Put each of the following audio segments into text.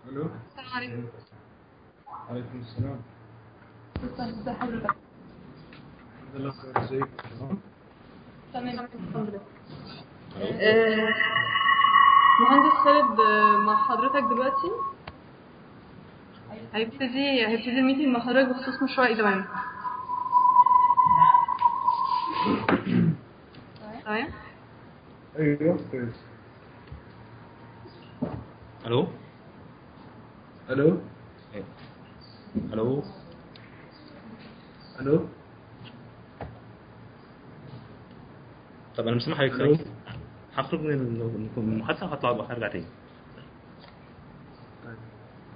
الو السلام عليكم عليكم السلام ازي حضرتك الحمد لله بخير ازيك تمام تمام الحمد لله آه، مهندس خالد آه، مع حضرتك دلوقتي هيبتدي هيبتدي الميتنج مع حضرتك بخصوص مشروع إدمان تمام ايوه كويس الو الو الو الو طب انا مش سامع حضرتك ألو؟ كويس هخرج من ال- من المحادثه وهطلع بقى هرجع تاني طيب.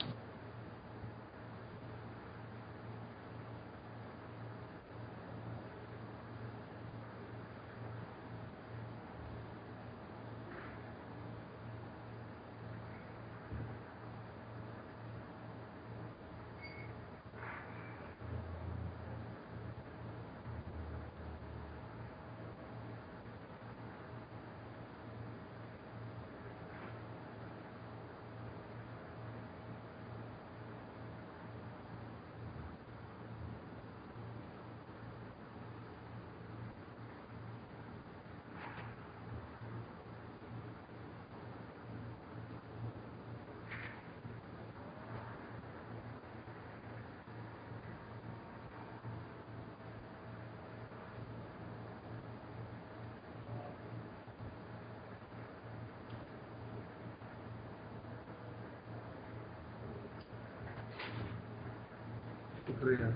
شكرا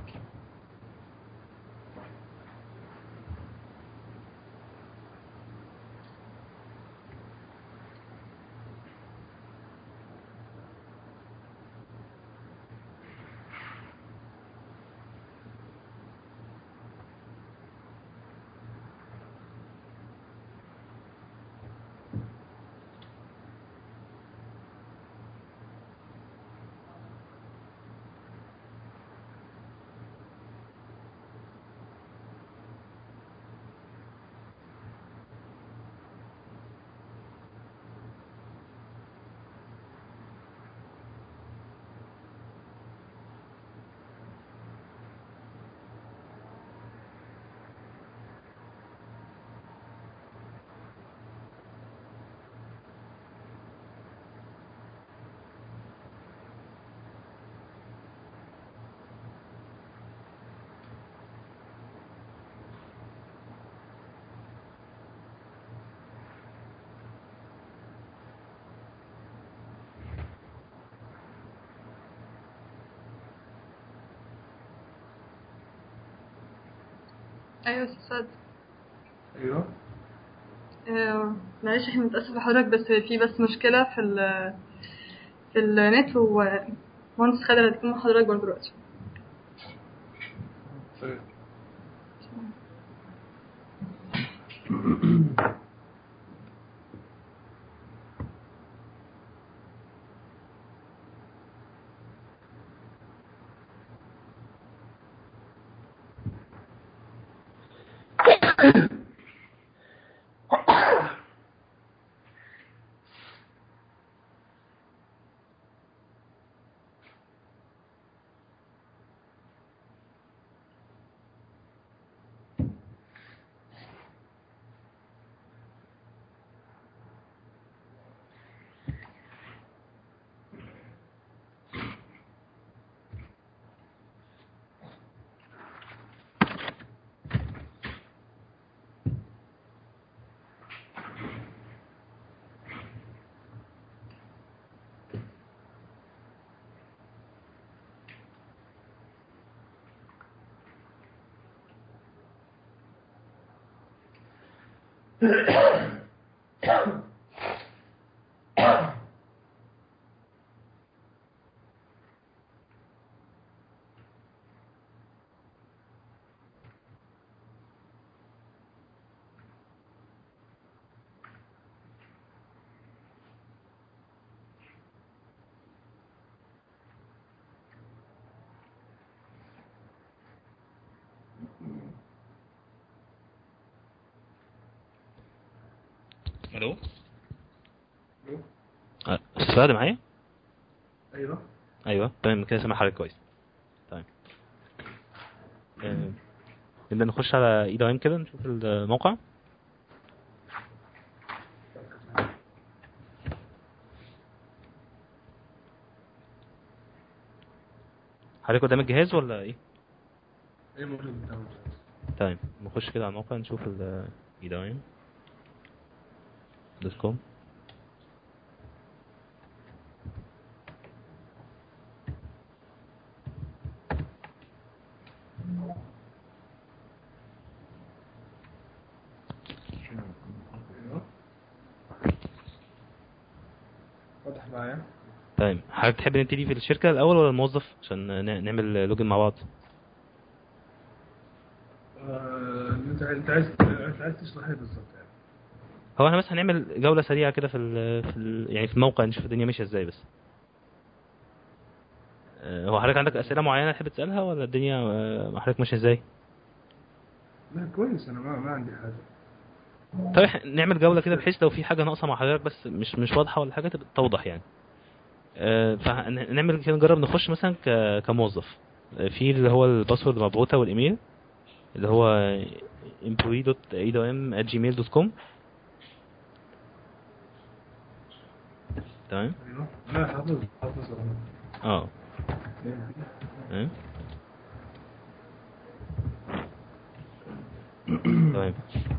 أيوة يا أستاذ ايوه آه، معلش احنا متأسف لحضرتك بس في بس مشكلة في ال في النت ومهندس خالد هتكون مع حضرتك برضه دلوقتي طيب الو الو أه، استاذ فهد معايا ايوه ايوه تمام كده سامع حضرتك كويس تمام آه، نبدأ نخش على اي دايم كده نشوف الموقع حضرتك قدام الجهاز ولا ايه؟ ايه موجود قدام تمام نخش كده على الموقع نشوف ال اي دايم دوت كوم ايوه واضح معايا تمام حضرتك تحب نبتدي في الشركة الأول ولا الموظف عشان ن- نعمل لوجن مع بعض؟ آه، انت انت عايز انت عايز تشرح ايه بالضبط يعني هو احنا بس هنعمل جولة سريعة كده في ال في ال يعني في الموقع نشوف الدنيا ماشية ازاي بس. آه، هو حضرتك عندك أسئلة معينة تحب تسألها ولا الدنيا آه، مع حضرتك ماشية ازاي؟ لا كويس انا ما ما عندي حاجه طيب إحنا نعمل جولة كده بحيث لو في حاجة ناقصة مع حضرتك بس مش مش واضحة ولا حاجة تبقى توضح يعني. آه، فنعمل كده نجرب نخش مثلا ك- كموظف. آه، في اللي هو الباسورد مبعوثة والإيميل اللي هو employee.edom@gmail.com تمام؟ ايوه لا حافظ حافظ انا اه تمام تمام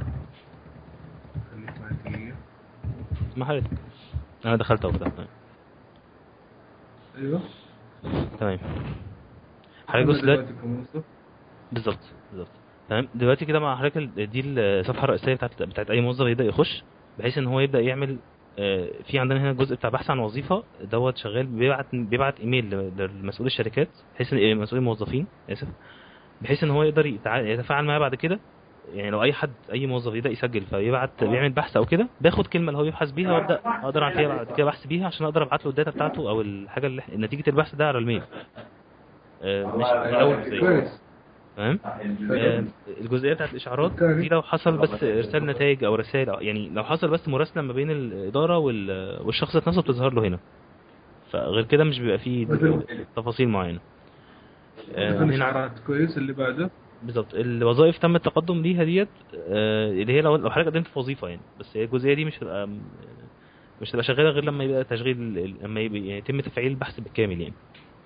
خليك معي دقيقه ما حضرتك انا دخلت اهو فتحت تمام ايوه تمام حضرتك بص أنا دلوقتي دلوقتي كموظف بالظبط بالظبط تمام دلوقتي كده مع حضرتك ال- دي الصفحه الرئيسيه بتاعت بتاعت اي موظف يبدا يخش بحيث ان هو يبدا يعمل آه، في عندنا هنا الجزء بتاع بحث عن وظيفه دوت شغال بيبعت بيبعت ايميل ل- لمسؤول الشركات بحيث ان مسؤول الموظفين اسف بحيث ان هو يقدر يتع- يتفاعل معاه بعد كده يعني لو اي حد اي موظف يبدا يسجل فيبعت بيعمل بحث او كده باخد كلمه اللي هو بيبحث بيها وابدا اقدر اعمل فيها بعد كده بحث بيها عشان اقدر ابعت له الداتا بتاعته او الحاجه اللي نتيجه البحث ده على الميل آه، مش من اول جزئيه كويس تمام آه، الجزئيه بتاعت الاشعارات التاني. دي لو حصل بس ارسال نتائج او رسائل أو- يعني لو حصل بس مراسله ما بين الاداره وال- والشخص ذات نفسه بتظهر له هنا فغير كده مش بيبقى فيه مثل- تفاصيل معينه آه، مثل هنا اشعارات كويس اللي بعده بالظبط الوظائف تم التقدم ليها ديت آه، اللي هي لو لو حضرتك قدمت في وظيفه يعني بس هي الجزئيه دي مش هتبقى مش هتبقى شغاله غير لما يبقى تشغيل لما يبقى يعني يتم تفعيل البحث بالكامل يعني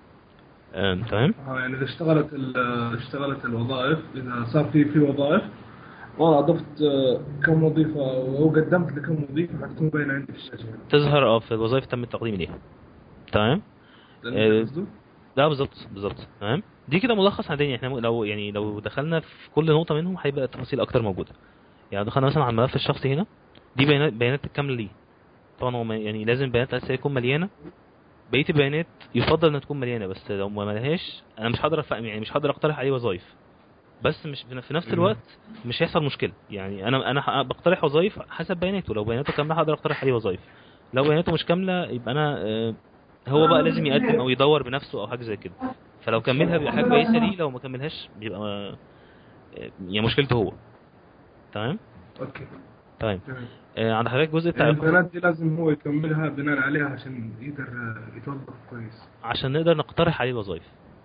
آم، تمام اه يعني اذا اشتغلت ال- اشتغلت الوظائف اذا صار في في وظائف والله اضفت آه، كم وظيفه او قدمت لكم وظيفه حتكون باينه عندي في الشاشه هنا تظهر اه في الوظائف تم التقديم ليها تمام ده آه، اللي قصده؟ لا بالظبط بالظبط تمام دي كده ملخص عن الدنيا احنا م- لو يعني لو دخلنا في كل نقطه منهم هيبقى التفاصيل اكتر موجوده يعني دخلنا مثلا على الملف الشخصي هنا دي بيانات بيانات الكامله ليه طبعا هو ما- يعني لازم البيانات الاساسيه تكون مليانه بقيه البيانات يفضل انها تكون مليانه بس لو ما ملهاش انا مش هقدر أف- يعني مش هقدر اقترح عليه وظائف بس مش في في نفس مم. الوقت مش هيحصل مشكله يعني انا انا ه- بقترح وظائف حسب بياناته لو بياناته كامله هقدر اقترح عليه وظائف لو بياناته مش كامله يبقى انا آه، هو بقى لازم يقدم او يدور بنفسه او حاجه زي كده فلو كملها بيبقى حاجه كويسه ليه لو ما كملهاش بيبقى آه، يعني مشكلته هو تمام اوكي تمام جميل. آه، عند حضرتك الجزء بتاع يعني البيانات دي لازم هو يكملها بناء عليها عشان يقدر آه، يتوظف كويس عشان نقدر نقترح عليه وظائف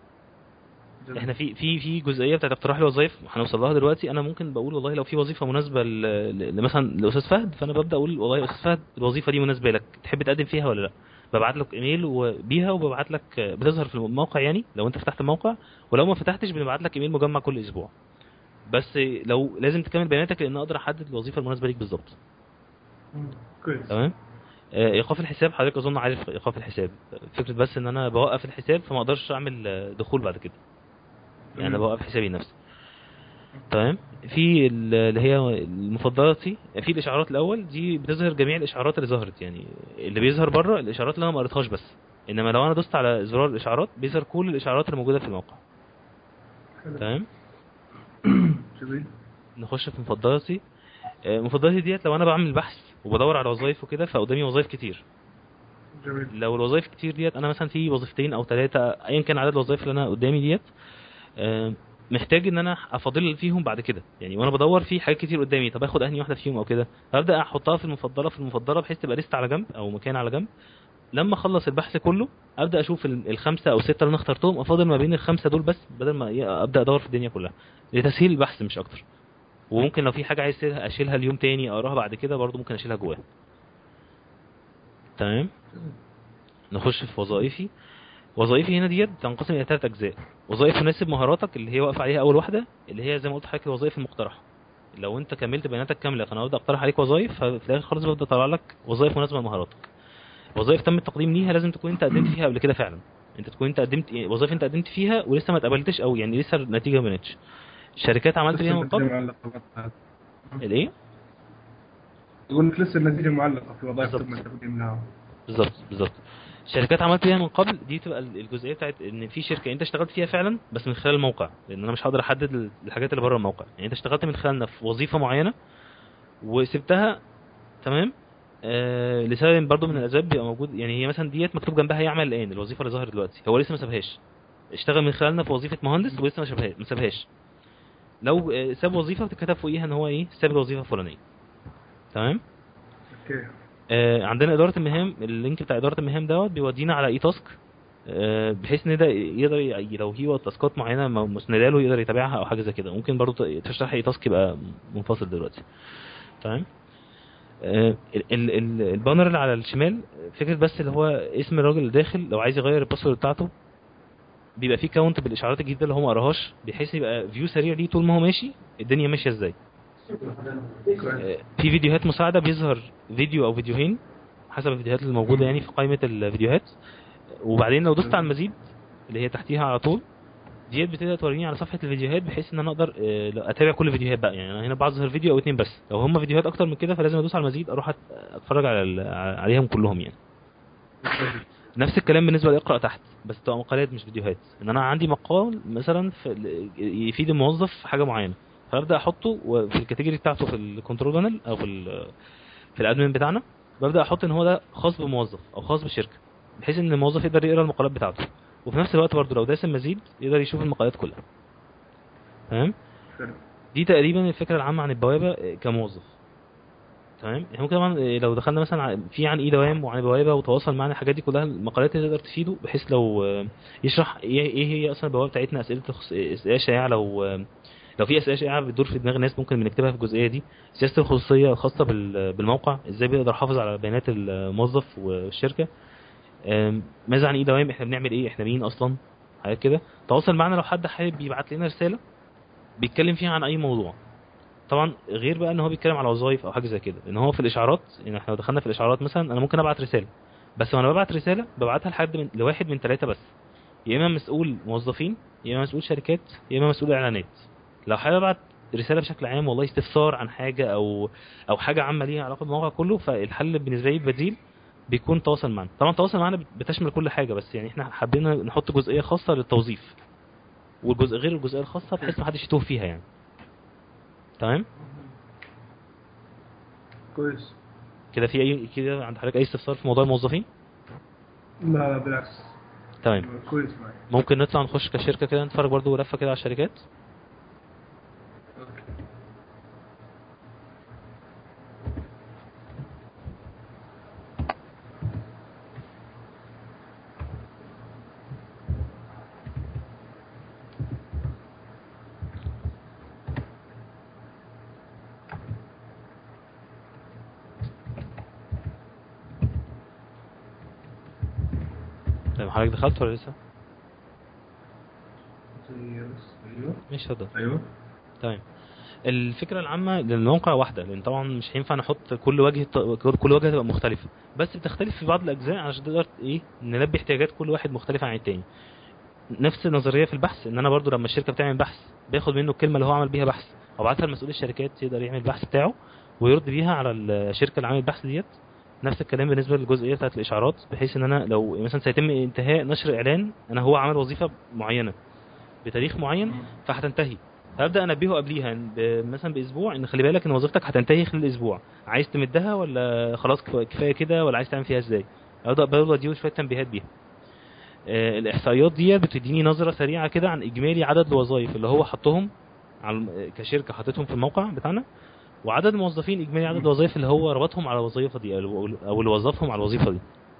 جميل. احنا في في في جزئيه بتاعت اقتراح الوظائف هنوصل لها دلوقتي انا ممكن بقول والله لو في وظيفه مناسبه ل- ل- لمثلا لاستاذ فهد فانا ببدا اقول والله يا استاذ فهد الوظيفه دي مناسبه لك تحب تقدم فيها ولا لا ببعت لك ايميل وبيها وببعت لك بتظهر في الموقع يعني لو انت فتحت الموقع ولو ما فتحتش بنبعت لك ايميل مجمع كل اسبوع بس لو لازم تكمل بياناتك لان اقدر احدد الوظيفه المناسبه ليك بالظبط مم. كويس تمام آه، ايقاف الحساب حضرتك اظن عارف ايقاف الحساب فكره بس ان انا بوقف الحساب فما اقدرش اعمل آه، دخول بعد كده يعني انا مم. بوقف حسابي نفسي تمام في ال- اللي هي المفضلاتي في الاشعارات الاول دي بتظهر جميع الاشعارات اللي ظهرت يعني اللي بيظهر بره الاشعارات اللي انا ما قريتهاش بس انما لو انا دوست على زرار الاشعارات بيظهر كل الاشعارات اللي موجوده في الموقع حلو. تمام جميل نخش في مفضلاتي آه، مفضلاتي ديت لو انا بعمل بحث وبدور على وظائف وكده فقدامي وظائف كتير جميل لو الوظائف كتير ديت انا مثلا في وظيفتين او ثلاثه ايا كان عدد الوظائف اللي انا قدامي ديت آه، محتاج ان انا افاضل فيهم بعد كده يعني وانا بدور في حاجات كتير قدامي طب اخد انهي واحده فيهم او كده فابدا احطها في المفضله في المفضله بحيث تبقى ليست على جنب او مكان على جنب لما اخلص البحث كله ابدا اشوف ال- الخمسه او السته اللي انا اخترتهم افاضل ما بين الخمسه دول بس بدل ما ي- ابدا ادور في الدنيا كلها لتسهيل البحث مش اكتر وممكن لو في حاجه عايز أشيلها- اشيلها اليوم تاني اقراها بعد كده برضو ممكن اشيلها جواها تمام نخش في وظائفي وظائفي هنا ديت تنقسم الى ثلاث اجزاء وظائف تناسب مهاراتك اللي هي واقف عليها اول واحده اللي هي زي ما قلت لحضرتك الوظائف المقترحه لو انت كملت بياناتك كامله فانا ببدا اقترح عليك وظائف ففي الاخر خالص ببدا اطلع لك وظائف مناسبه لمهاراتك وظائف تم التقديم ليها لازم تكون انت قدمت فيها قبل كده فعلا انت تكون انت قدمت يعني وظائف انت قدمت فيها ولسه ما اتقبلتش او يعني لسه النتيجه ما بانتش شركات عملت فيها من لسه النتيجة قبل معلقة بعد. الايه يقول لك لسه النتيجة معلقة في وظائف بالظبط. تم التقديم لها بالظبط بالظبط شركات عملت فيها من قبل دي تبقى الجزئيه بتاعت ان في شركه انت اشتغلت فيها فعلا بس من خلال الموقع لان انا مش هقدر احدد الحاجات اللي بره الموقع يعني انت اشتغلت من خلالنا في وظيفه معينه وسبتها تمام آه لسبب برضو من الاسباب بيبقى موجود يعني هي مثلا ديت مكتوب جنبها يعمل الان الوظيفه اللي ظهرت دلوقتي هو لسه ما سابهاش اشتغل من خلالنا في وظيفه مهندس ولسه ما شابها- ما سابهاش لو آه، ساب وظيفه بتتكتب فوقيها ان هو ايه ساب الوظيفه الفلانيه تمام اوكي آه، عندنا اداره المهام اللينك بتاع اداره المهام دوت بيودينا على اي تاسك آه، بحيث ان ده يقدر ي- لو هي تاسكات معينه م- مسنده له يقدر يتابعها او حاجه زي كده ممكن برضو ت- تشرح اي تاسك يبقى منفصل دلوقتي تمام آه، ال- ال- ال- البانر اللي على الشمال فكره بس اللي هو اسم الراجل اللي داخل لو عايز يغير الباسورد بتاعته بيبقى فيه كاونت بالاشعارات الجديده اللي هو ما قراهاش بحيث يبقى فيو سريع ليه طول ما هو ماشي الدنيا ماشيه ازاي كويس آه، في فيديوهات مساعدة بيظهر فيديو أو فيديوهين حسب الفيديوهات اللي موجودة يعني في قائمة الفيديوهات وبعدين لو دوست على المزيد اللي هي تحتيها على طول ديت بتبدا توريني على صفحه الفيديوهات بحيث ان انا اقدر آه، لو اتابع كل الفيديوهات بقى يعني انا هنا بظهر فيديو او اتنين بس لو هم فيديوهات اكتر من كده فلازم ادوس على المزيد اروح أت- اتفرج على ال- عليهم كلهم يعني نفس الكلام بالنسبه لاقرا تحت بس تبقى مقالات مش فيديوهات ان انا عندي مقال مثلا في ال- يفيد الموظف في حاجه معينه فابدا احطه و- في الكاتيجوري بتاعته في الكنترول بانل او في ال- في الادمن بتاعنا ببدا احط ان هو ده خاص بموظف او خاص بشركه بحيث ان الموظف يقدر يقرا المقالات بتاعته وفي نفس الوقت برضه لو داس المزيد يقدر يشوف المقالات كلها تمام حلو. دي تقريبا الفكره العامه عن البوابه آه، كموظف تمام احنا ممكن طبعا آه، لو دخلنا مثلا ع- في عن اي دوام وعن بوابه وتواصل معنا الحاجات دي كلها المقالات اللي تقدر تفيده بحيث لو آه، يشرح ايه إيه هي اصلا البوابه بتاعتنا اسئله تخص- اسئله شائعه لو آه، لو في اسئله شائعه بتدور في دماغ الناس ممكن بنكتبها في الجزئيه دي سياسه الخصوصيه الخاصه بال- بالموقع ازاي بيقدر يحافظ على بيانات الموظف والشركه آم، ماذا عن ايه دوام احنا بنعمل ايه احنا مين اصلا حاجات كده تواصل معنا لو حد حابب يبعت لنا رساله بيتكلم فيها عن اي موضوع طبعا غير بقى ان هو بيتكلم على وظائف او حاجه زي كده ان هو في الاشعارات يعني احنا لو دخلنا في الاشعارات مثلا انا ممكن ابعت رساله بس وانا ببعت رساله ببعتها لحد من لواحد من ثلاثه بس يا اما مسؤول موظفين يا اما مسؤول شركات يا اما مسؤول اعلانات لو حابب ابعت رساله بشكل عام والله استفسار عن حاجه او او حاجه عامه ليها علاقه بالموقع كله فالحل بالنسبه لي البديل بيكون تواصل معنا طبعا تواصل معنا بتشمل كل حاجه بس يعني احنا حبينا نحط جزئيه خاصه للتوظيف والجزء غير الجزئيه الخاصه بحيث ما حدش يتوه فيها يعني تمام كويس كده في اي كده عند حضرتك اي استفسار في موضوع الموظفين لا لا بالعكس تمام كويس معي ممكن نطلع نخش كشركه كده نتفرج برضو لفه كده على الشركات أوكي. تمام حضرتك دخلت ولا لسه ايوه مش اتفضل ايوه تمام الفكره العامه للموقع واحده لان طبعا مش هينفع نحط كل وجه كل وجهه تبقى مختلفه بس بتختلف في بعض الاجزاء عشان تقدر ايه نلبي احتياجات كل واحد مختلفه عن التاني نفس النظريه في البحث ان انا برضو لما الشركه بتعمل بحث باخد منه الكلمه اللي هو عمل بيها بحث وابعتها لمسؤول الشركات يقدر يعمل البحث بتاعه ويرد بيها على الشركه اللي عملت البحث ديت نفس الكلام بالنسبه للجزئيه بتاعت الاشعارات بحيث ان انا لو مثلا سيتم انتهاء نشر اعلان انا هو عمل وظيفه معينه بتاريخ معين فهتنتهي فابدا انبهه قبليها ب- مثلا باسبوع ان خلي بالك ان وظيفتك هتنتهي خلال اسبوع عايز تمدها ولا خلاص كفا- كفايه كده ولا عايز تعمل فيها ازاي ابدا برضه اديله شويه تنبيهات بيها آه، الاحصائيات دي بتديني نظره سريعه كده عن اجمالي عدد الوظائف اللي هو حطهم على الم- كشركه حطيتهم في الموقع بتاعنا وعدد الموظفين اجمالي عدد الوظائف اللي هو ربطهم على الوظيفه دي او او اللي وظفهم على الوظيفه دي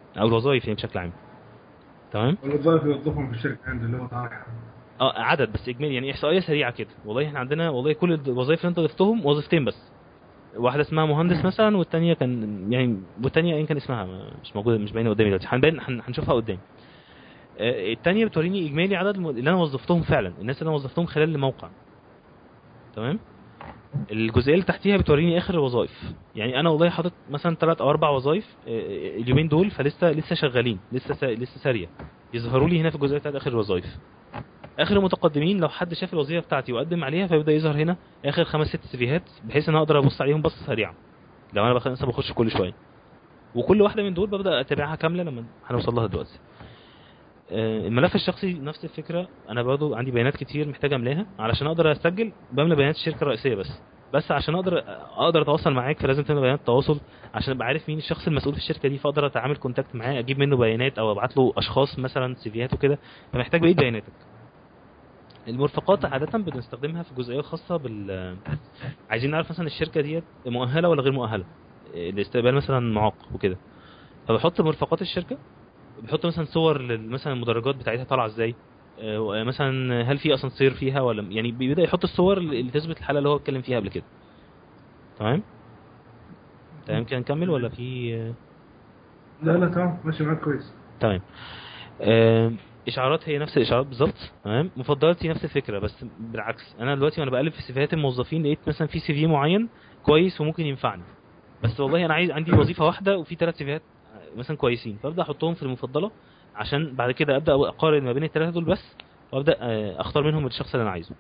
او الوظائف يعني بشكل عام تمام والوظائف يوظفهم في الشركه عندي اللي هو طارح اه عدد بس اجمالي يعني احصائيه سريعه كده والله احنا عندنا والله كل الوظائف اللي انت ضفتهم وظيفتين بس واحده اسمها مهندس مثلا والثانيه كان يعني والثانيه ايا كان اسمها ما- مش موجوده مش باينه قدامي دلوقتي هنبين هن- هنشوفها قدام آه، الثانيه بتوريني اجمالي عدد الم- اللي انا وظفتهم فعلا الناس اللي انا وظفتهم خلال الموقع تمام الجزئيه اللي تحتيها بتوريني اخر الوظائف يعني انا والله حاطط مثلا ثلاث او اربع وظائف آه، اليومين دول فلسه لسه شغالين لسه سا- لسه ساريه يظهروا لي هنا في الجزئيه بتاعت اخر الوظائف اخر المتقدمين لو حد شاف الوظيفه بتاعتي وقدم عليها فيبدا يظهر هنا اخر خمس ست سيفيهات بحيث ان انا اقدر ابص عليهم بصه سريعه لو انا بخ- مثلا بخش كل شويه وكل واحده من دول ببدا اتابعها كامله لما هنوصل لها دلوقتي آه، الملف الشخصي نفس الفكره انا برضو عندي بيانات كتير محتاج املاها علشان اقدر اسجل بملى بيانات الشركه الرئيسيه بس بس عشان اقدر اقدر اتواصل معاك فلازم تملى بيانات تواصل عشان ابقى عارف مين الشخص المسؤول في الشركه دي فاقدر اتعامل كونتاكت معاه اجيب منه بيانات او ابعت له اشخاص مثلا سيفيات وكده فمحتاج بقيه بياناتك المرفقات عادة بنستخدمها في الجزئية الخاصة بال عايزين نعرف مثلا الشركة ديت مؤهلة ولا غير مؤهلة إيه، لاستقبال مثلا معاق وكده فبحط مرفقات الشركة بحط مثلا صور لل- مثلا المدرجات بتاعتها طالعة ازاي آه، مثلا هل في اسانسير فيها ولا يعني بيبدا يحط الصور اللي تثبت الحالة اللي هو اتكلم فيها قبل كده تمام تمام كده نكمل ولا في آه، لا لا تمام ماشي معاك كويس تمام آم، اشعارات هي نفس الاشعارات بالظبط تمام مفضلتي نفس الفكره بس بالعكس انا دلوقتي وانا بقلب في سيفيهات الموظفين لقيت مثلا في سي في معين كويس وممكن ينفعني بس والله انا عايز عندي وظيفه واحده وفي ثلاث سيفيهات مثلا كويسين فابدا احطهم في المفضله عشان بعد كده ابدا اقارن ما بين الثلاثه دول بس وابدا آه، اختار منهم الشخص اللي انا عايزه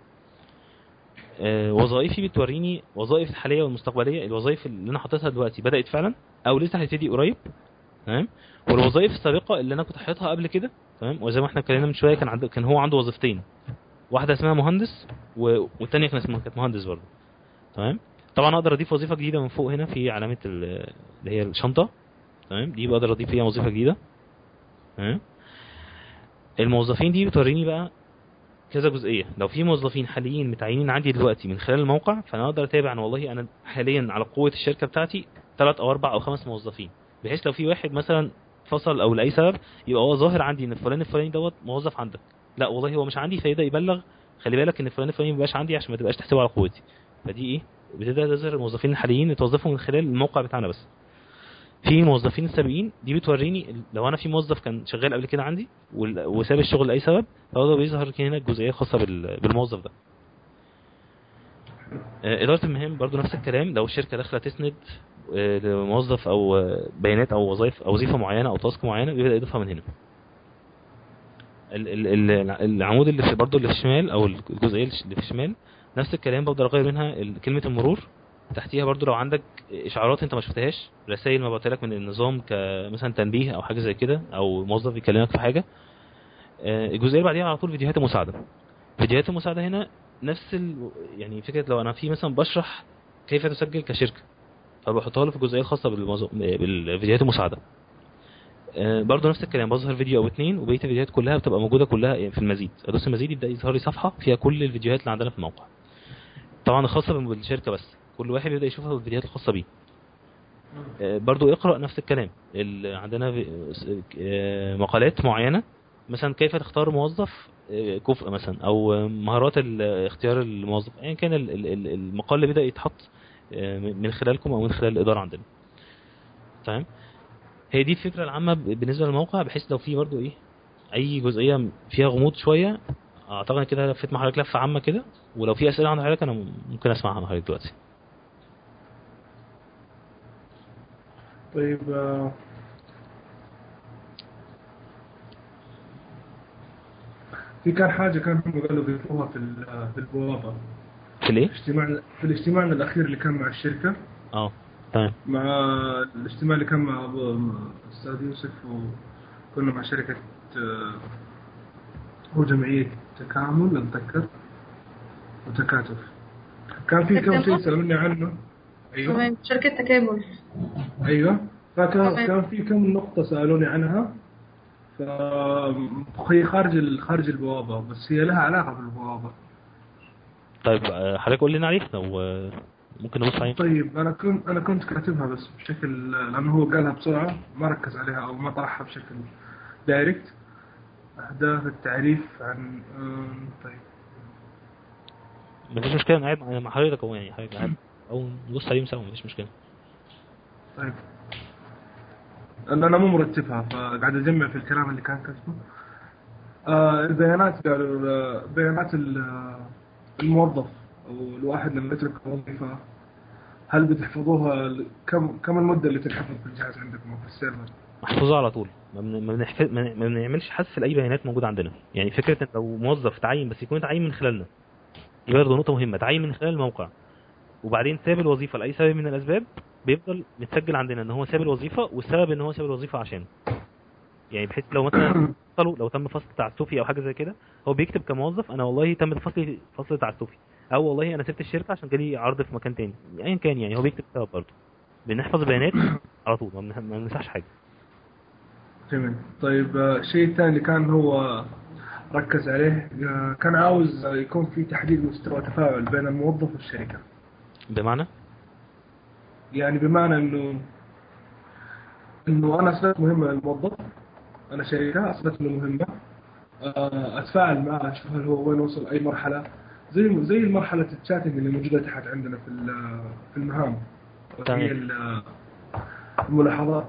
آه، وظائفي بتوريني وظائف الحاليه والمستقبليه الوظائف اللي انا حاططها دلوقتي بدات فعلا او لسه هتبتدي قريب تمام والوظائف السابقه اللي انا كنت حاططها قبل كده تمام وزي ما احنا اتكلمنا من شويه كان عنده كان هو عنده وظيفتين واحده اسمها مهندس و... والثانيه كان اسمها كانت مهندس برضه تمام طبعا اقدر اضيف وظيفه جديده من فوق هنا في علامه ال- اللي هي الشنطه تمام دي بقدر اضيف فيها وظيفه جديده تمام الموظفين دي بتوريني بقى كذا جزئيه لو في موظفين حاليين متعينين عندي دلوقتي من خلال الموقع فانا اقدر اتابع ان والله انا حاليا على قوه الشركه بتاعتي ثلاث او اربع او خمس موظفين بحيث لو في واحد مثلا فصل او لاي سبب يبقى هو ظاهر عندي ان الفلان الفلاني دوت موظف عندك لا والله هو مش عندي فيبدا يبلغ خلي بالك ان فلان الفلاني مبقاش عندي عشان ما تبقاش تحسبه على قوتي فدي ايه بتبدا تظهر الموظفين الحاليين اللي توظفوا من خلال الموقع بتاعنا بس في موظفين السابقين دي بتوريني ال- لو انا في موظف كان شغال قبل كده عندي وال- وساب الشغل لاي سبب فهو ده بيظهر هنا الجزئيه الخاصه بال- بالموظف ده آه، إدارة المهام برضو نفس الكلام لو الشركة داخلة تسند آه، لموظف أو آه، بيانات أو وظائف أو وظيفة معينة أو تاسك معينة بيبدأ يضيفها من هنا. ال- ال- ال- العمود اللي في برضو اللي في الشمال أو الجزئية اللي في الشمال نفس الكلام بقدر أغير منها ال- كلمة المرور تحتيها برضو لو عندك إشعارات أنت ما شفتهاش رسائل ما لك من النظام كمثلا تنبيه أو حاجة زي كده أو موظف يكلمك في حاجة آه، الجزئية اللي بعديها على طول فيديوهات المساعدة. فيديوهات المساعدة هنا نفس ال... يعني فكره لو انا في مثلا بشرح كيف تسجل كشركه فبحطها له في الجزئيه الخاصه بالموضوع بالفيديوهات المساعده آه، برضه نفس الكلام بظهر فيديو او اتنين وبقيه الفيديوهات كلها بتبقى موجوده كلها في المزيد ادوس المزيد يبدا يظهر لي صفحه فيها كل الفيديوهات اللي عندنا في الموقع طبعا الخاصه بالشركه بس كل واحد بيبدا يشوفها الفيديوهات الخاصه بيه آه، برضو اقرا نفس الكلام ال- عندنا في- آه، مقالات معينه مثلا كيف تختار موظف آه، كفء مثلا او آه، مهارات ال- اختيار الموظف ايا كان ال- ال- ال- المقال اللي بدا يتحط آه، من خلالكم او من خلال الاداره عندنا تمام هي دي الفكره العامه ب- بالنسبه للموقع بحيث لو في برضو ايه اي جزئيه فيها غموض شويه اعتقد كده لفيت مع حضرتك لفه عامه كده ولو في اسئله عند حضرتك انا ممكن اسمعها من حضرتك دلوقتي طيب آه، في كان حاجة كان هم قالوا يضيفوها في ال- في البوابة في الايه؟ اجتماع في الاجتماع الأخير اللي كان مع الشركة اه تمام مع الاجتماع اللي كان مع أبو- مع الأستاذ يوسف وكنا مع شركة آه، هو جمعية تكامل أتذكر وتكاتف كان في كم شيء تكامل؟ سألوني عنه أيوه تمام شركة تكامل ايوه فكان تمام. كان في كم نقطة سألوني عنها ف هي خارج ال- خارج البوابة بس هي لها علاقة بالبوابة طيب آه، حضرتك قول لنا عليه لو آه، ممكن نبص عليه طيب انا كنت انا كنت كاتبها بس بشكل لانه هو قالها بسرعه ما ركز عليها او ما طرحها بشكل دايركت اهداف التعريف عن أم، طيب مفيش مشكله انا قاعد مع- مع حضرتك اهو يعني حضرتك قاعد او نبص عليهم سوا مفيش مشكله طيب لأن انا مو مرتبها فقاعد اجمع في الكلام اللي كان كاتبه آه البيانات قالوا آه، بيانات ال- آه، الموظف او الواحد لما يترك وظيفه هل بتحفظوها ل- كم كم المده اللي تنحفظ في الجهاز عندكم او في السيرفر؟ محفوظه على طول ما بن- ما بنحف- ما ما بنعملش حذف لاي بيانات موجوده عندنا يعني فكره ان لو موظف تعين بس يكون اتعين من خلالنا دي برضه نقطه مهمه تعين من خلال الموقع وبعدين ساب الوظيفه لاي سبب من الاسباب بيفضل متسجل عندنا ان هو ساب الوظيفه والسبب ان هو ساب الوظيفه عشان يعني بحيث لو مثلا فصلوا لو تم فصل تعسفي او حاجه زي كده هو بيكتب كموظف انا والله تم فصل فصل تعسفي او والله انا سبت الشركه عشان جالي عرض في مكان تاني ايا كان يعني هو بيكتب السبب برضه بنحفظ بيانات على طول ما بنح- ما بنمسحش حاجه جميل طيب آه، الشيء الثاني اللي كان هو ركز عليه آه، كان عاوز يكون في تحديد مستوى تفاعل بين الموظف والشركه بمعنى يعني بمعنى انه انه انا اثبت مهمه للموظف انا شركه اثبت انه مهمه آه، اتفاعل معه اشوف هل هو وين وصل اي مرحله زي زي مرحله الشاتنج اللي موجوده تحت عندنا في ال- في المهام تمام. هي ال- الملاحظات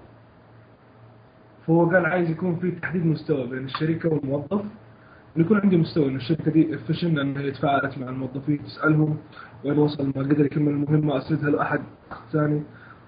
فهو قال عايز يكون في تحديد مستوى بين الشركه والموظف إنه يكون عندي مستوى انه الشركه دي افشن انها هي تفاعلت مع الموظفين تسالهم وين وصل ما قدر يكمل المهمه اسندها لاحد ثاني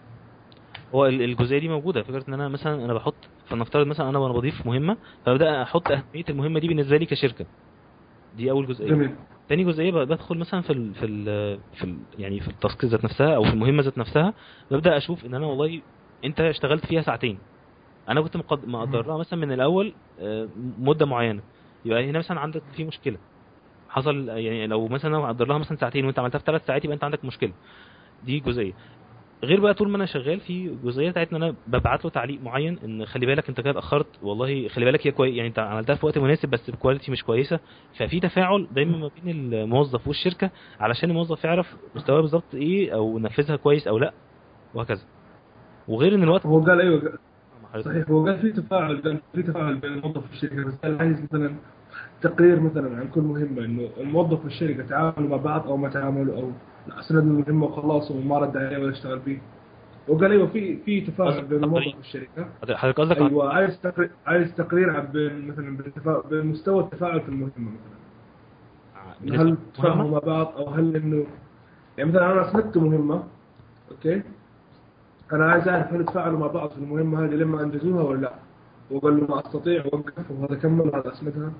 هو ال- الجزئيه دي موجوده فكره ان انا مثلا انا بحط فلنفترض مثلا انا وانا بضيف مهمه فببدا احط اهميه المهمه دي بالنسبه لي كشركه دي اول جزئيه جميل تاني جزئيه بقى بدخل مثلا في ال في ال في ال يعني في التاسك ذات نفسها او في المهمه ذات نفسها ببدا اشوف ان انا والله انت اشتغلت فيها ساعتين انا كنت مقد- مقدر لها مثلا من الاول آه، مده معينه يبقى هنا مثلا عندك في مشكله حصل يعني لو مثلا انا مقدر لها مثلا ساعتين وانت عملتها في ثلاث ساعات يبقى انت عندك مشكله دي جزئيه غير بقى طول ما انا شغال في جزئيه بتاعت ان انا ببعت له تعليق معين ان خلي بالك انت كده اتاخرت والله خلي بالك هي كويس يعني انت عملتها في وقت مناسب بس بكواليتي مش كويسه ففي تفاعل دايما ما بين الموظف والشركه علشان الموظف يعرف مستواه بالظبط ايه او نفذها كويس او لا وهكذا وغير ان الوقت هو قال ايوه قال- مع حضرتك. صحيح هو قال في تفاعل قال في تفاعل بين الموظف والشركه بس قال عايز مثلا تقرير مثلا عن كل مهمه انه الموظف والشركه تعاملوا مع بعض او ما تعاملوا او لا اسندوا المهمه وخلاص وما رد عليه ولا اشتغل فيه وقال ايوه في في تفاعل قصدك بين الموظف تقرير. والشركه حضرتك قصدك عن- ايوه عايز تقرير عايز تقرير عن بين مثلا بالتفا- بين مستوى التفاعل في المهمه مثلا إنه هل بالنسبة تفاهموا للمهمة؟ مع بعض او هل انه يعني مثلا انا اسندت مهمه اوكي انا عايز اعرف هل تفاعلوا مع بعض في المهمه هذه لما انجزوها ولا لا وقال له ما استطيع وقف وهذا كمل وهذا اسندها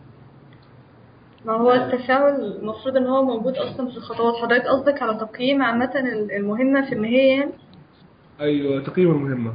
ما هو التفاعل المفروض ان هو موجود اصلا في الخطوات حضرتك قصدك على تقييم عامة المهمة في النهاية يعني ايوه تقييم المهمه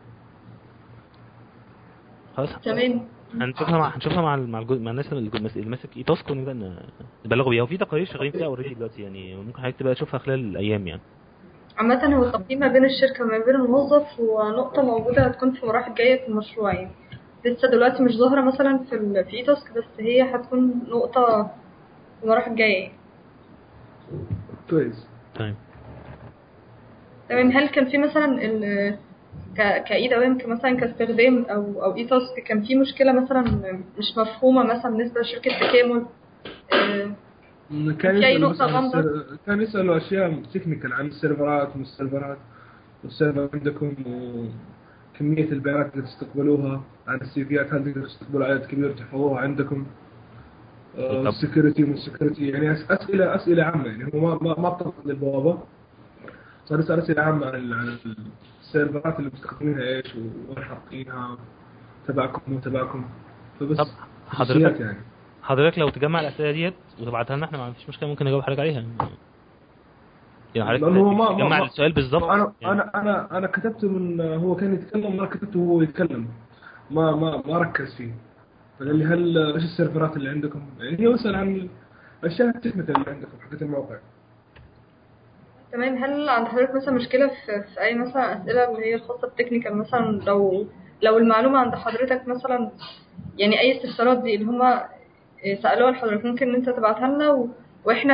خلاص تمام هنشوفها مع هنشوفها مع مع, الجو... مع الناس اللي اللي ماسك اي تاسك ونبدا ن- نبلغوا بيها وفي تقارير شغالين فيها اوريدي دلوقتي يعني ممكن حضرتك تبقى تشوفها خلال الايام يعني عامة هو التقييم ما بين الشركة وما بين الموظف هو نقطة موجودة هتكون في مراحل جاية في المشروع يعني لسه دلوقتي مش ظاهرة مثلا في ال في تاسك بس هي هتكون نقطة في مراحل جاية يعني. كويس تمام تمام هل كان في مثلا ال ك كايد او يمكن مثلا كاستخدام او او اي تاسك كان في مشكلة مثلا مش مفهومة مثلا بالنسبة لشركة تكامل آه، كان في أي يسأله نقطة بس عن غامضة؟ السير- كان يسأله اشياء تكنيكال عن السيرفرات والسيرفرات والسيرفر عندكم وكمية البيانات اللي تستقبلوها عن السيفيات هل تقدروا تستقبلوا عدد كبير تحفظوها عندكم طب- السكيورتي والسكيورتي يعني أس- اسئله اسئله عامه يعني هو ما ما ما تطرق للبوابه صار يسال اسئله عامه عن ال- عن السيرفرات اللي مستخدمينها ايش وين حاطينها تبعكم وتبعكم فبس طب خصوصيات حضرتك يعني حضرتك لو تجمع الاسئله ديت وتبعتها لنا احنا ما فيش مشكله ممكن نجاوب حضرتك عليها يعني حضرتك لأنه هو ما- ما- تجمع ما- السؤال بالظبط انا يعني انا انا انا كتبته من هو كان يتكلم وانا كتبته وهو يتكلم ما ما ما ركز فيه فقال لي هل ايش السيرفرات اللي عندكم؟ يعني هو يسال عن الاشياء التكنيكال اللي عندكم حقت الموقع تمام هل عند حضرتك مثلا مشكلة في, في أي مثلا أسئلة اللي هي الخاصة بالتكنيكال مثلا لو لو المعلومة عند حضرتك مثلا يعني أي استفسارات دي اللي هما سألوها لحضرتك ممكن إن أنت تبعتها لنا و... وإحنا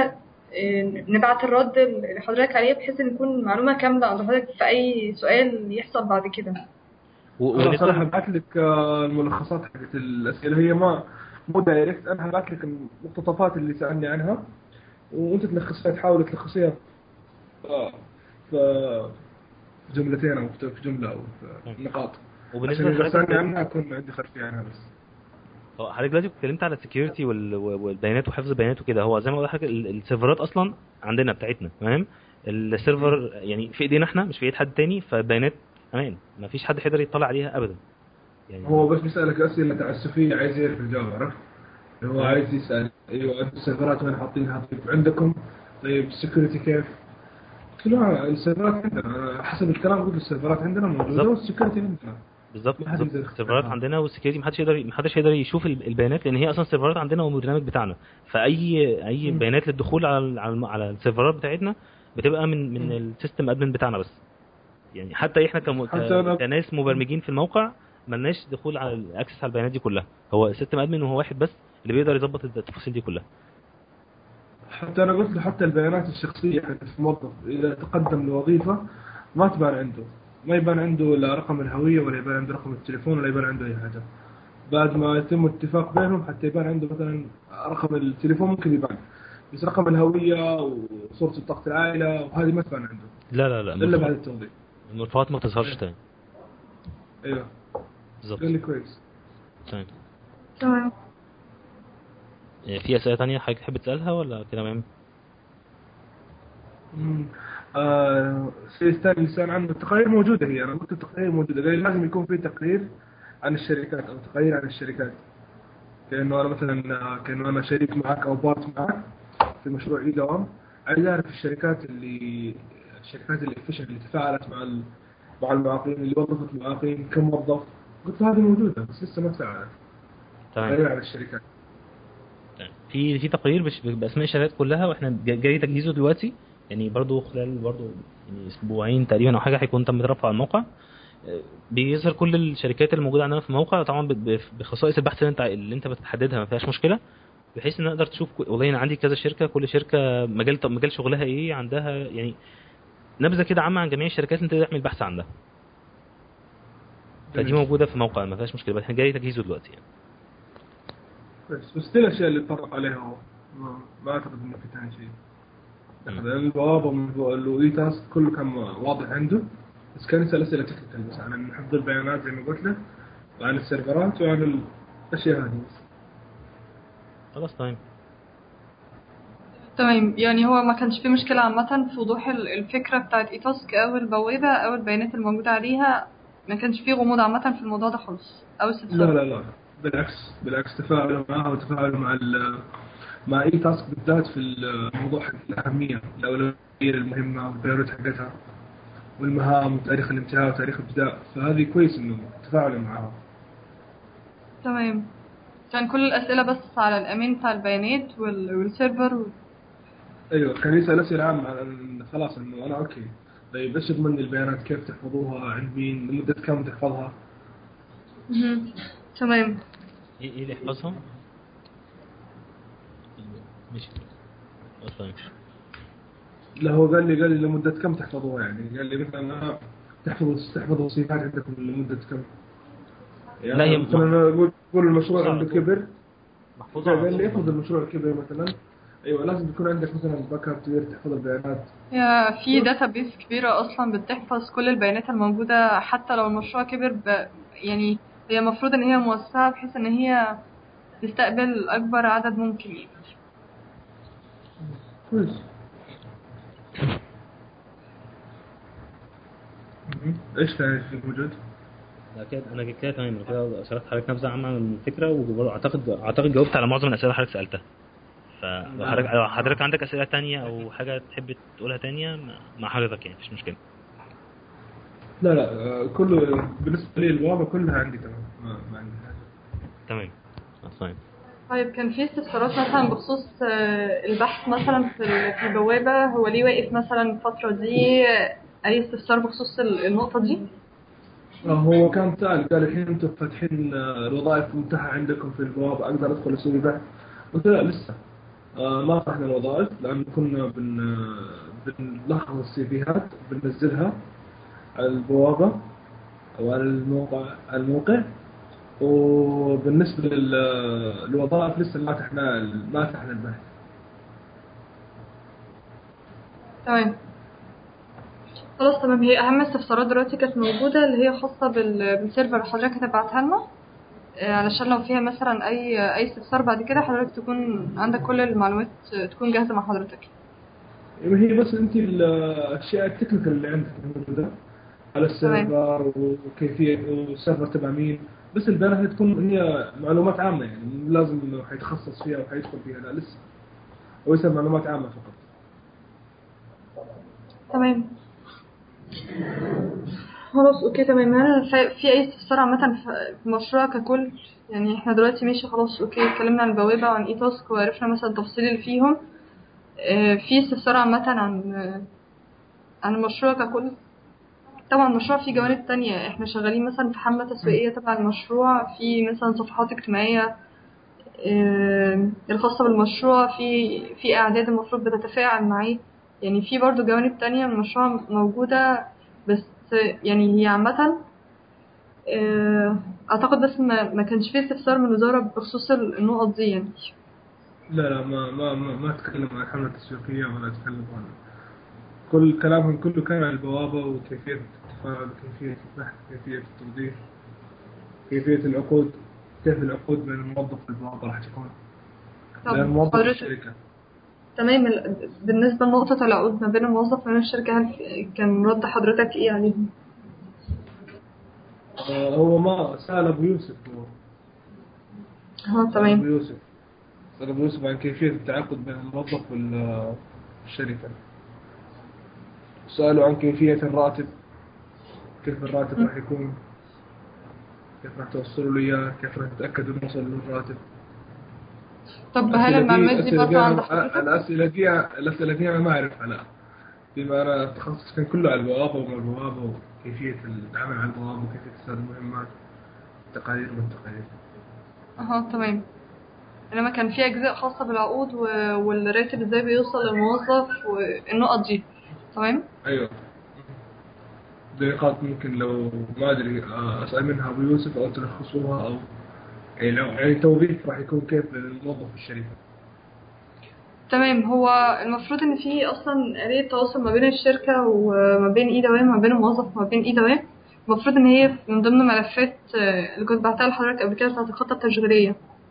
إيه، نبعت الرد اللي حضرتك عليه بحيث ان يكون معلومة كاملة عند حضرتك في أي سؤال يحصل بعد كده و- انا ولكن- صراحه هبعت لك آه، الملخصات حقت الاسئله هي ما مو دايركت انا هبعت لك المقتطفات اللي سالني عنها وانت تلخصها تحاول تلخصيها في في جملتين او في جمله او في نقاط وبالنسبه عشان اذا سالني لحضرتك عنها اكون عندي خلفيه عنها بس هو حضرتك دلوقتي اتكلمت على السكيورتي والبيانات وحفظ البيانات وكده هو زي ما قلت لحضرتك ال- السيرفرات اصلا عندنا بتاعتنا تمام السيرفر يعني في ايدينا احنا مش في ايد حد تاني فالبيانات امان ما فيش حد هيقدر يطلع عليها ابدا يعني هو بس بيسالك اسئله تعسفيه عايز يعرف الجواب عرفت؟ هو عايز يسال ايوه انتم السيرفرات وين حاطينها طيب عندكم طيب السكيورتي كيف؟ قلت له آه، السيرفرات عندنا حسب الكلام قلت السيرفرات عندنا موجوده بالظبط. والسكيورتي عندنا بالظبط ما حد بالظبط. يقدر السيرفرات يخترعها. عندنا والسكيورتي محدش يقدر محدش يقدر يشوف ال- البيانات لان هي اصلا السيرفرات عندنا والبرنامج بتاعنا فاي اي مم. بيانات للدخول على ال- على الم- على السيرفرات بتاعتنا بتبقى من من مم. السيستم ادمن بتاعنا بس يعني حتى احنا كم... حتى ك... أنا- كناس مبرمجين في الموقع ملناش دخول على الاكسس على البيانات دي كلها هو السيستم ادمن وهو واحد بس اللي بيقدر يظبط التفاصيل دي كلها حتى انا قلت له حتى البيانات الشخصيه حق الموظف اذا تقدم لوظيفه ما تبان عنده ما يبان عنده لا رقم الهويه ولا يبان عنده رقم التليفون ولا يبان عنده اي حاجه بعد ما يتم اتفاق بينهم حتى يبان عنده مثلا رقم التليفون ممكن يبان بس رقم الهويه وصوره بطاقه العائله وهذه ما تبان عنده لا لا لا الا بعد المرفقات- التوظيف المرفقات ما تظهرش تاني ايوه بالظبط قال لي كويس تمام تمام يعني في اسئله تانية حضرتك تحب تسالها ولا كده تمام مم. آه شيء ثاني اللي سأل عنه التقارير موجودة هي أنا قلت التقارير موجودة قال لي لازم يكون في تقرير عن الشركات أو تقارير عن الشركات كأنه أنا مثلا آه، كأنه أنا شريك معك أو بارت معك في مشروع إي دوام عايز أعرف الشركات اللي الشركات اللي efficient اللي تفاعلت مع ال... مع المعاقين اللي وظفت المعاقين كم موظف قلت له هذه موجودة بس لسه ما تفاعلت تمام تقارير عن الشركات تمام. في في تقرير بش- باسماء الشركات كلها واحنا جا- جاي تجهيزه دلوقتي يعني برضو خلال برضو يعني اسبوعين تقريبا او حاجه هيكون تم ترفع على الموقع آه، بيظهر كل الشركات اللي موجوده عندنا في الموقع طبعا ب- ب- بخصائص البحث اللي انت اللي انت بتحددها ما فيهاش مشكله بحيث ان نقدر تشوف كو- والله انا عندي كذا شركه كل شركه مجال طب مجال شغلها ايه عندها يعني نبذه كده عامه عن جميع الشركات اللي انت تعمل بحث عنها فدي جميل. موجوده في الموقع ما فيهاش مشكله بس احنا جاي تجهيزه دلوقتي يعني بس بس دي الاشياء اللي اتطرق عليها هو ما, ما اعتقد انه في ثاني شيء مم. البوابه من الاي تاسك كله كان واضح عنده بس كان يسال اسئله تكنيكال بس عن حفظ البيانات زي ما قلت له وعن السيرفرات وعن الاشياء هذه بس خلاص تمام تمام يعني هو ما كانش فيه مشكلة عامة في وضوح ال- الفكرة بتاعت ايتاسك أو البوابة أو البيانات الموجودة عليها ما كانش فيه غموض عامة في الموضوع ده خالص أو لا استفسار لا لا بالعكس بالعكس تفاعلوا معها وتفاعلوا مع ال مع اي تاسك بالذات في الموضوع حق الاهميه الاولويه المهمه والبيانات حقتها والمهام وتاريخ الانتهاء وتاريخ الابتداء فهذه كويس انه تفاعلوا معها تمام كان كل الأسئلة بس على الأمان بتاع البيانات وال- والسيرفر و... ايوه كان يسال اسئله عامه عن خلاص انه انا اوكي طيب ايش يضمن البيانات كيف تحفظوها عند مين لمده كم تحفظها مهم. تمام ايه ايه اللي يحفظها؟ ماشي خلاص تمام لا هو قال لي قال لي لمده كم تحفظوها يعني قال لي مثلا أنا تحفظ تحفظ وصفات عندكم لمده كم يعني لا، هي مثلا أنا اقول أقول المشروع محفوظة عنده على طول. كبر محفوظة على قال لي طول. افرض المشروع الكبر مثلا ايوه لازم يكون عندك مثلا باك اب تقدر تحفظ البيانات هي في داتابيس كبيرة أصلا بتحفظ كل البيانات الموجودة حتى لو المشروع كبر ب... يعني هي المفروض إن هي موسعة بحيث إن هي تستقبل أكبر عدد ممكن يعني كويس مهم. ايش ثاني في موجود؟ لا كده انا كده تمام انا كده شرحت حضرتك نبذه عامه عن الفكره واعتقد اعتقد جاوبت على معظم الاسئله اللي حضرتك سالتها فلو حضرتك لو حضرتك عندك اسئله تانية او حاجه تحب تقولها تانية مع- مع حضرتك يعني مفيش مشكله لا لا آه، كله بالنسبه لي البوابه كلها عندي تمام ما, ما عندي حاجه تمام خلاص تمام طيب كان في استفسارات مثلا بخصوص آه، البحث مثلا في ال- في البوابة هو ليه واقف مثلا الفترة دي آه، أي استفسار بخصوص ال- النقطة دي؟ آه، هو كان سأل قال الحين انتم فاتحين آه، الوظائف متاحه عندكم في البوابه اقدر ادخل اسوي بحث؟ قلت له لا لسه آه، ما فتحنا الوظائف لأن كنا بن بنلخص السي فيهات بننزلها على البوابة أو على الموقع على الموقع وبالنسبة لل- للوظائف لسه ما فتحنا ما فتحنا البحث تمام خلاص تمام هي اهم استفسارات دلوقتي كانت موجوده اللي هي خاصه بال- بالسيرفر اللي حضرتك هتبعتها لنا آه، علشان لو فيها مثلا اي اي استفسار بعد كده حضرتك تكون عندك كل المعلومات آه، تكون جاهزه مع حضرتك يعني هي بس انت الاشياء التكنيكال اللي عندك موجوده على السيرفر وكيفيه والسيرفر تبع مين بس البيانات تكون هي معلومات عامه يعني مو لازم انه حيتخصص فيها وحيدخل فيها لا لسه هو يصير معلومات عامه فقط تمام خلاص اوكي تمام هل في- في اي استفسار عامه في المشروع ككل يعني احنا دلوقتي ماشي خلاص اوكي اتكلمنا عن البوابه وعن اي تاسك وعرفنا مثلا التفاصيل اللي فيهم آه، في استفسار عامه عن آه، عن المشروع ككل طبعا المشروع فيه جوانب تانية احنا شغالين مثلا في حملة تسويقية تبع المشروع في مثلا صفحات اجتماعية آه، الخاصة بالمشروع في في اعداد المفروض بتتفاعل معاه يعني في برضو جوانب تانية من المشروع موجودة بس يعني هي عامة آه، اعتقد بس ما, ما كانش فيه استفسار من الوزارة بخصوص النقط دي يعني لا لا ما ما ما, ما تكلم عن الحمله التسويقيه ولا تكلم عن كل كلامهم كله كان عن البوابه وكيفيه التفاعل وكيفيه البحث كيفيه التوظيف كيفيه العقود كيف العقود بين الموظف والبوابه راح تكون طب لأن موظف حضرتك- الشركه تمام ال- بالنسبة لنقطة العقود ما بين الموظف وبين الشركة هل كان رد حضرتك ايه عليهم؟ آه، هو ما سأل أبو يوسف هو اه أبو تمام يوسف سأل أبو يوسف عن كيفية التعاقد بين الموظف والشركة سألوا عن كيفية الراتب كيف الراتب راح يكون كيف راح توصلوا له إياه كيف راح تتأكدوا إنه وصل له الراتب طب هل الأسئلة دي- المعلومات دي الأسئلة برضه عند أنا- حضرتك؟ الأسئلة دي الأسئلة دي أنا ما أعرفها لا بما أنا التخصص كان كله على البوابة وما البوابة وكيفية العمل على البوابة وكيفية استخدام المهمات التقارير والتقارير اه تمام انما كان في اجزاء خاصة بالعقود و... والراتب ازاي بيوصل للموظف والنقط دي تمام ايوه دي نقاط ممكن لو ما ادري آه، اسال منها ابو يوسف او تلخصوها او يعني لو يعني توظيف راح يكون كيف للموظف في الشركه تمام هو المفروض ان في اصلا آلية تواصل ما بين الشركة وما بين اي دوام ما بين الموظف وما بين اي دوام المفروض ان هي من ضمن ملفات آه، اللي كنت بعتها لحضرتك قبل كده بتاعت الخطة التشغيلية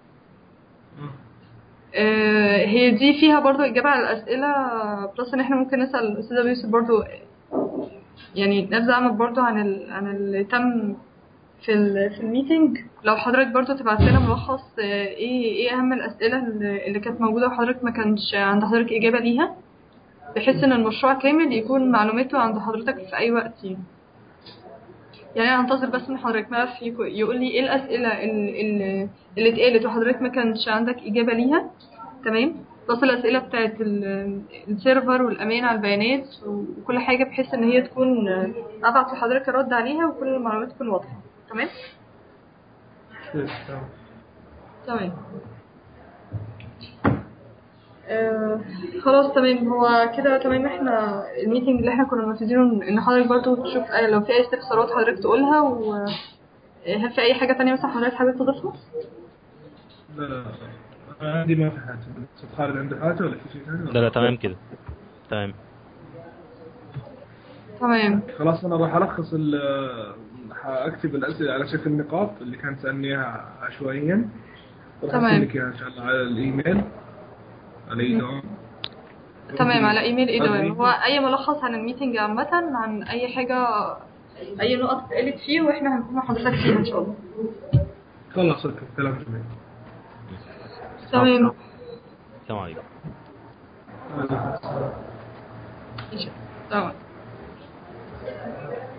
آه، هي دي فيها برضو إجابة على الأسئلة بلس إن إحنا ممكن نسأل الأستاذ أبو يوسف برضو يعني نبذة عامة برضو عن ال... عن اللي تم في ال... في الميتنج لو حضرتك برضو تبعت لنا ملخص آه، إيه إيه أهم الأسئلة اللي اللي كانت موجودة وحضرتك ما كانش عند حضرتك إجابة ليها بحيث إن المشروع كامل يكون معلوماته عند حضرتك في أي وقت يعني. يعني انا هنتظر بس من حضرتك ملف يكو- يقول لي ايه الاسئله ال- ال- اللي اتقالت وحضرتك ما كانش عندك اجابه ليها تمام بس الاسئله بتاعت ال- السيرفر والامان على البيانات وكل حاجه بحيث ان هي تكون آه، ابعت لحضرتك الرد عليها وكل المعلومات تكون واضحه تمام كويس، تمام. تمام آه خلاص تمام هو كده تمام احنا الميتنج اللي احنا كنا منفذينه ان حضرتك برضو تشوف آه، لو في اي استفسارات حضرتك تقولها وهل في اي حاجة تانية مثلا حضرتك حابب تضيفها؟ لا لا انا عندي ما في حاجه استاذ خالد عنده حاجه ولا في شيء ثاني لا لا تمام كده تمام تمام خلاص انا راح الخص ال- حاكتب الاسئله على شكل نقاط اللي كان سالني اياها عشوائيا راح تمام. ارسل لك اياها ان شاء الله على الايميل على اي دوام تمام على ايميل ايه على ده هو اي ملخص عن الميتنج عامة عن اي حاجة اي نقط اتقالت فيه واحنا هنكون مع حضرتك فيها ان شاء الله خلاص اوكي كلام جميل تمام السلام عليكم ماشي. تمام